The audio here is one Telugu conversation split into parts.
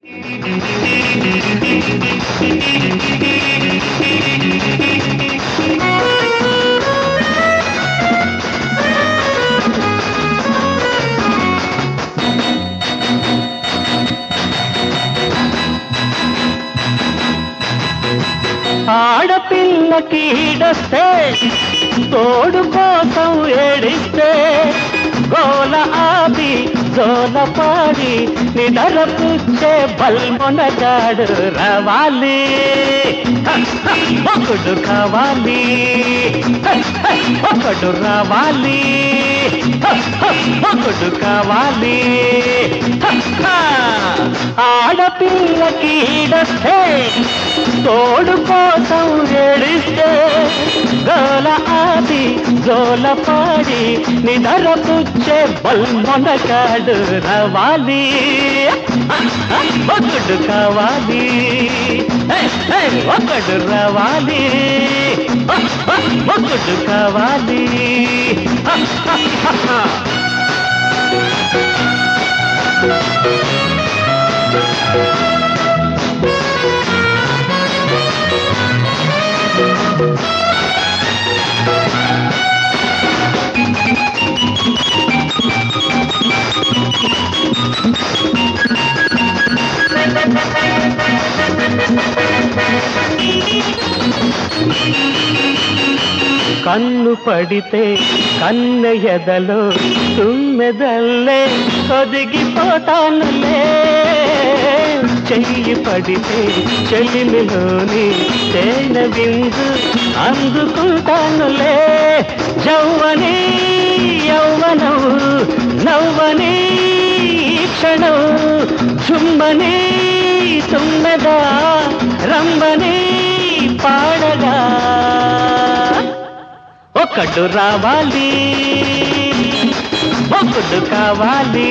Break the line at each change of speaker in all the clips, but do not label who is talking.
ఆడపిల్లకి ఈడస్తే తోడు కోసం ఏడిస్తే గోల ఆది జోల పాడి నిడర పుచ్చే బల్మొనగాడు రావాలి హ, హ, ఒకడు కావాలి హ, హ, ఒకడు రావాలి హ, హ, ఒకడు కావాలి హ, హ. ఆడపిల్లకి ఈడస్తే తోడు కోసం ఏడిస్తే గోల ఆది జోల పాడి నిదర పుచ్చే బల్మొనగాడు రావాలి ఒకడు కావాలి హే, హే, ఒకడు రావాలి ఒకడు కావాలి కన్ను పడితే కన్న ఎదలో తుమ్మెదల్లే ఒదిగిపోతానులే చెయ్యి పడితే చెలిమిలోని తేనె బిందు అందుకుంటానులే జౌవని యౌవనం నవ్వని ఈ క్షణం చుమ్మని తుమ్మెదా రంబని పాడగా ఒకడు రావాలి ఒకడు కావాలి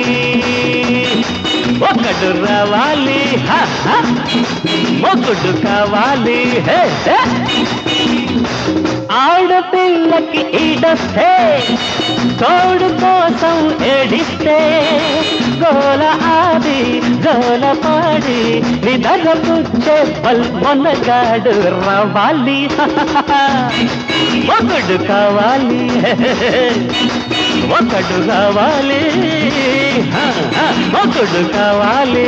ఒకడు రావాలి హ, హ. ఒకడు కావాలి హే, హే. ఆడపిల్లకి ఈడస్తే తోడు కోసం ఏడిస్తే గోల ఆది గోల పాడి నిదర పుచ్చే బల్మొనగాడు రావాలి ఒకడు కావాలి ఒకడు కావాలి ఒకడు కావాలి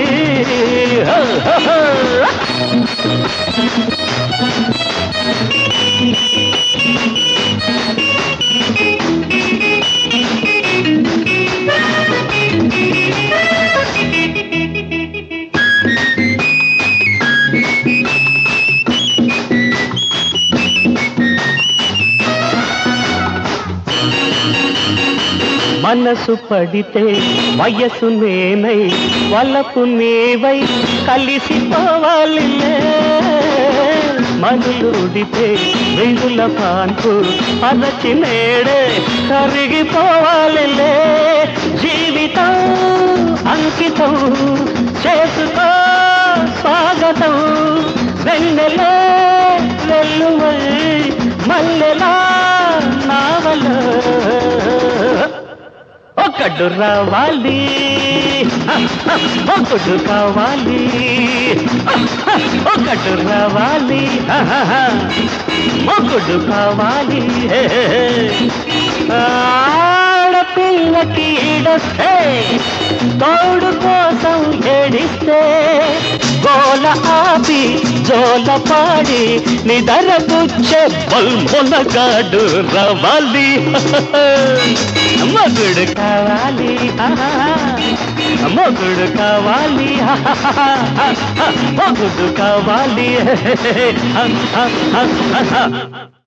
మనసు పడితే వయసు నేనై వలపు నీవై కలిసిపోవాలిలే మనులుడితే వెంగుల పాన్పు అరచి నేడే కరిగిపోవాలిలే జీవితం అంకితం చేసుకో స్వాగతం వెన్నెలే వెల్లువై మల్లెలా నావలో ఒకడు రావాలి ఒకడు కావాలి ఒకడు రావాలి ఒకడు కావాలి ఆడపిల్లకి ఈడస్తే తోడు కోసం ఏడిస్తే గోల ఆపి జోల పాడి నిదర గుచ్చే బల్మొనగాడు రావాలి మగుడు కావాలి మగుడు కావాలి మగుడు కావాలి